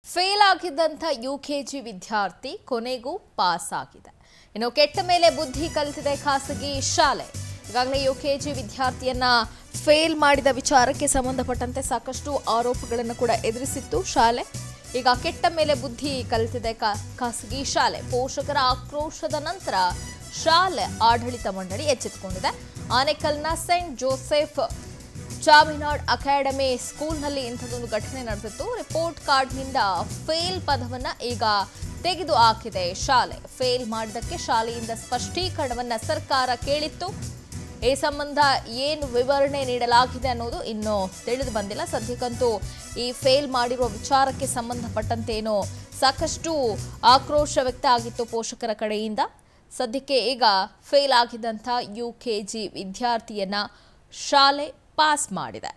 fail ಆಗಿದ್ದಂಥ U K G ವಿದ್ಯಾರ್ಥಿ ಕೊನೆಗೂ ಪಾಸ್ ಆಗಿದೆ ಇನ್ನು ಕೆಟ್ಟ ಮೇಲೆ ಬುದ್ಧಿ ಕಲಿತಿದೆ ಖಾಸಗಿ ಶಾಲೆ ಈಗಾಗಲೇ ಯು ಕೆ ಜಿ ವಿದ್ಯಾರ್ಥಿಯನ್ನ ಫೇಲ್ ಮಾಡಿದ ವಿಚಾರಕ್ಕೆ ಸಂಬಂಧಪಟ್ಟಂತೆ ಸಾಕಷ್ಟು ಆರೋಪಗಳನ್ನು ಕೂಡ ಎದುರಿಸಿತ್ತು ಶಾಲೆ ಈಗ ಕೆಟ್ಟ ಮೇಲೆ ಬುದ್ಧಿ ಕಲಿತಿದೆ ಖಾ- ಖಾಸಗಿ ಶಾಲೆ ಪೋಷಕರ ಆಕ್ರೋಶದ ನಂತರ ಶಾಲೆ ಆಡಳಿತ ಮಂಡಳಿ ಎಚ್ಚೆತ್ತುಕೊಂಡಿದೆ ಆನೇಕಲ್ನ ಸೆಂಟ್ ಜೋಸೆಫ್ ಚಾಮಿನಾಡ್ ಅಕಾಡೆಮಿ ಸ್ಕೂಲ್ನಲ್ಲಿ ಇಂಥದ್ದೊಂದು ಘಟನೆ ನಡೆದಿತ್ತು ರಿಪೋರ್ಟ್ ಕಾರ್ಡ್ನಿಂದ ಫೇಲ್ ಪದವನ್ನ ಈಗ ತೆಗೆದು ಹಾಕಿದೆ ಶಾಲೆ ಫೇಲ್ ಮಾಡಿದ್ದಕ್ಕೆ ಶಾಲೆಯಿಂದ ಸ್ಪಷ್ಟೀಕರಣವನ್ನ ಸರ್ಕಾರ ಕೇಳಿತ್ತು ಈ ಸಂಬಂಧ ಏನು ವಿವರಣೆ ನೀಡಲಾಗಿದೆ ಅನ್ನೋದು ಇನ್ನೂ ತಿಳಿದು ಬಂದಿಲ್ಲ ಸದ್ಯಕ್ಕಂತೂ ಈ ಫೇಲ್ ಮಾಡಿರುವ ವಿಚಾರಕ್ಕೆ ಸಂಬಂಧಪಟ್ಟಂತೆ ಏನೋ ಸಾಕಷ್ಟು ಆಕ್ರೋಶ ವ್ಯಕ್ತ ಆಗಿತ್ತು ಪೋಷಕರ ಕಡೆಯಿಂದ ಸದ್ಯಕ್ಕೆ ಈಗ ಫೇಲ್ ಆಗಿದ್ದಂಥ ಯು ಕೆ ಜಿ ವಿದ್ಯಾರ್ಥಿಯನ್ನ ಶಾಲೆ ಪಾಸ್ ಮಾಡಿದೆ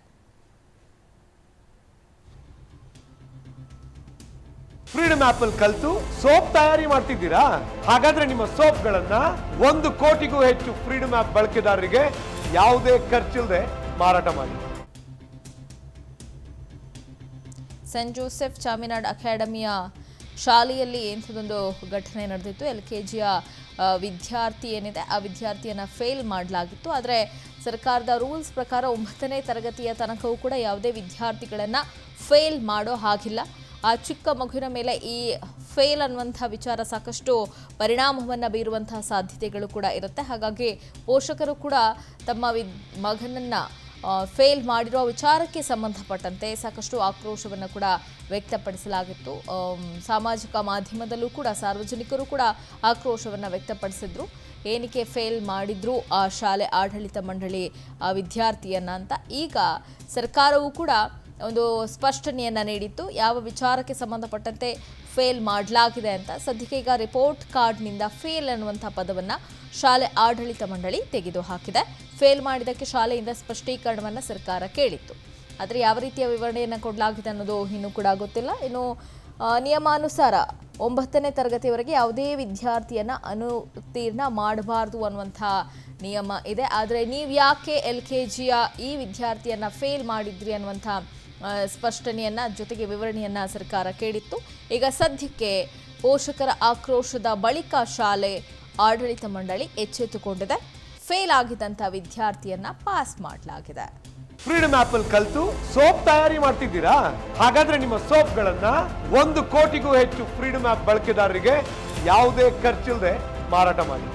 ಫ್ರೀಡಮ್ ಆಪ್ ಅಲ್ಲಿ ಕಲ್ತು ಸೋಪ್ ತಯಾರಿ ಮಾಡ್ತಿದ್ದೀರಾ ಹಾಗಾದ್ರೆ ನಿಮ್ಮ ಸೋಪ್ಗಳನ್ನ ಒಂದು ಕೋಟಿಗೂ ಹೆಚ್ಚು ಫ್ರೀಡಮ್ ಆಪ್ ಬಳಕೆದಾರರಿಗೆ ಯಾವುದೇ ಖರ್ಚಿಲ್ಲದೆ ಮಾರಾಟ ಮಾಡಿ ಸೆಂಟ್ ಜೋಸೆಫ್ ಚಾಮಿನಾಡ್ ಅಕಾಡೆಮಿಯ ಶಾಲೆಯಲ್ಲಿ ಇಂಥದ್ದೊಂದು ಘಟನೆ ನಡೆದಿತ್ತು ಎಲ್ ಕೆ ಜಿಯ ವಿದ್ಯಾರ್ಥಿ ಏನಿದೆ ಆ ವಿದ್ಯಾರ್ಥಿಯನ್ನು ಫೇಲ್ ಮಾಡಲಾಗಿತ್ತು ಆದರೆ ಸರ್ಕಾರದ ರೂಲ್ಸ್ ಪ್ರಕಾರ ಒಂಬತ್ತನೇ ತರಗತಿಯ ತನಕವೂ ಕೂಡ ಯಾವುದೇ ವಿದ್ಯಾರ್ಥಿಗಳನ್ನು ಫೇಲ್ ಮಾಡೋ ಹಾಗಿಲ್ಲ ಆ ಚಿಕ್ಕ ಮಗುವಿನ ಮೇಲೆ ಈ ಫೇಲ್ ಅನ್ನುವಂಥ ವಿಚಾರ ಸಾಕಷ್ಟು ಪರಿಣಾಮವನ್ನು ಬೀರುವಂತಹ ಸಾಧ್ಯತೆಗಳು ಕೂಡ ಇರುತ್ತೆ ಹಾಗಾಗಿ ಪೋಷಕರು ಕೂಡ ತಮ್ಮ ವಿದ್ ಮಗನನ್ನು ಫೇಲ್ ಮಾಡಿರೋ ವಿಚಾರಕ್ಕೆ ಸಂಬಂಧಪಟ್ಟಂತೆ ಸಾಕಷ್ಟು ಆಕ್ರೋಶವನ್ನು ಕೂಡ ವ್ಯಕ್ತಪಡಿಸಲಾಗಿತ್ತು ಆಮ್, ಸಾಮಾಜಿಕ ಮಾಧ್ಯಮದಲ್ಲೂ ಕೂಡ ಸಾರ್ವಜನಿಕರು ಕೂಡ ಆಕ್ರೋಶವನ್ನು ವ್ಯಕ್ತಪಡಿಸಿದ್ರು ಏನಕ್ಕೆ ಫೇಲ್ ಮಾಡಿದ್ರು ಆ ಶಾಲೆ ಆಡಳಿತ ಮಂಡಳಿ ಆ ವಿದ್ಯಾರ್ಥಿಯನ್ನ ಅಂತ ಈಗ ಸರ್ಕಾರವು ಕೂಡ ಒಂದು ಸ್ಪಷ್ಟನೆಯನ್ನ ನೀಡಿತ್ತು ಯಾವ ವಿಚಾರಕ್ಕೆ ಸಂಬಂಧಪಟ್ಟಂತೆ ಫೇಲ್ ಮಾಡಲಾಗಿದೆ ಅಂತ ಸದ್ಯಕ್ಕೆ ಈಗ ರಿಪೋರ್ಟ್ ಕಾರ್ಡ್ನಿಂದ ಫೇಲ್ ಅನ್ನುವಂಥ ಪದವನ್ನು ಶಾಲೆ ಆಡಳಿತ ಮಂಡಳಿ ತೆಗೆದುಹಾಕಿದೆ ಫೇಲ್ ಮಾಡಿದ್ದಕ್ಕೆ ಶಾಲೆಯಿಂದ ಸ್ಪಷ್ಟೀಕರಣವನ್ನು ಸರ್ಕಾರ ಕೇಳಿತ್ತು ಆದರೆ ಯಾವ ರೀತಿಯ ವಿವರಣೆಯನ್ನು ಕೊಡಲಾಗಿದೆ ಅನ್ನೋದು ಇನ್ನೂ ಕೂಡ ಗೊತ್ತಿಲ್ಲ ಇನ್ನು ಆ, ನಿಯಮಾನುಸಾರ ಒಂಬತ್ತನೇ ತರಗತಿಯವರೆಗೆ ಯಾವುದೇ ವಿದ್ಯಾರ್ಥಿಯನ್ನು ಅನುತ್ತೀರ್ಣ ಮಾಡಬಾರ್ದು ಅನ್ನುವಂಥ ನಿಯಮ ಇದೆ ಆದರೆ ನೀವು ಯಾಕೆ ಎಲ್ ಕೆ ಜಿಯ ಈ ವಿದ್ಯಾರ್ಥಿಯನ್ನು ಫೇಲ್ ಮಾಡಿದ್ರಿ ಅನ್ನುವಂಥ ಆ, ಸ್ಪಷ್ಟನೆಯನ್ನ ಜೊತೆಗೆ ವಿವರಣೆಯನ್ನ ಸರ್ಕಾರ ಕೇಳಿತ್ತು ಈಗ ಸದ್ಯಕ್ಕೆ ಪೋಷಕರ ಆಕ್ರೋಶದ ಬಳಿಕ ಶಾಲೆ ಆಡಳಿತ ಮಂಡಳಿ ಎಚ್ಚೆತ್ತುಕೊಂಡಿದೆ ಫೇಲ್ ಆಗಿದ್ದಂಥ ವಿದ್ಯಾರ್ಥಿಯನ್ನ ಪಾಸ್ ಮಾಡಲಾಗಿದೆ ಫ್ರೀಡಮ್ ಆಪ್ ಅಲ್ಲಿ ಕಲ್ತು ಸೋಪ್ ತಯಾರಿ ಮಾಡ್ತಿದ್ದೀರಾ ಹಾಗಾದ್ರೆ ನಿಮ್ಮ ಸೋಪ್ಗಳನ್ನ ಒಂದು ಕೋಟಿಗೂ ಹೆಚ್ಚು ಫ್ರೀಡಮ್ ಆಪ್ ಬಳಕೆದಾರರಿಗೆ ಯಾವುದೇ ಖರ್ಚಿಲ್ಲದೆ ಮಾರಾಟ ಮಾಡಿ